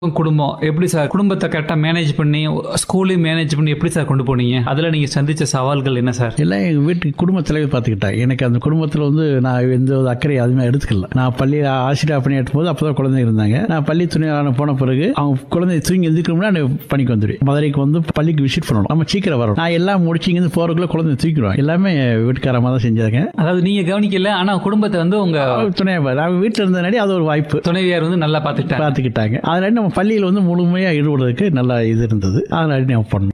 குடும்பம் எப்படி சார் குடும்பத்தை கரெக்டாக மேனேஜ் பண்ணி ஸ்கூலையும் மேனேஜ் பண்ணி எப்படி சார் கொண்டு போனீங்க அதில் நீங்கள் சந்திச்ச சவால்கள் என்ன சார் எல்லாம் எங்கள் வீட்டுக்கு குடும்ப தலைவர் பார்த்துக்கிட்டேன் எனக்கு அந்த குடும்பத்தில் வந்து நான் எந்த ஒரு அக்கறை அதுவுமே எடுத்துக்கல நான் பள்ளி ஆசிரியர் பணியாற்றும் போது அப்போ தான் குழந்தை இருந்தாங்க நான் பள்ளி துணையாளர் போன பிறகு அவங்க குழந்தை தூங்கி எந்திரிக்கணும்னா நான் பணிக்கு வந்துடுவேன் மதுரைக்கு வந்து பள்ளிக்கு விசிட் பண்ணணும் நம்ம சீக்கிரம் வரணும் நான் எல்லாம் முடிச்சு இங்கேருந்து போகிறதுக்குள்ள குழந்தை தூக்கிடுவேன் எல்லாமே வீட்டுக்காரமாக தான் செஞ்சாங்க அதாவது நீங்கள் கவனிக்கல ஆனால் குடும்பத்தை வந்து உங்கள் துணையாக அவங்க வீட்டில் இருந்தனாடி அது ஒரு வாய்ப்பு துணைவியார் வந்து நல்லா பார்த்துக்கிட்டாங்க பார்த்துக்கிட்டாங்க அதனால நம்ம பள்ளியில் வந்து முழுமையாக ஈடுபடுறதுக்கு நல்லா இது இருந்தது அதனால நம்ம பண்ணோம்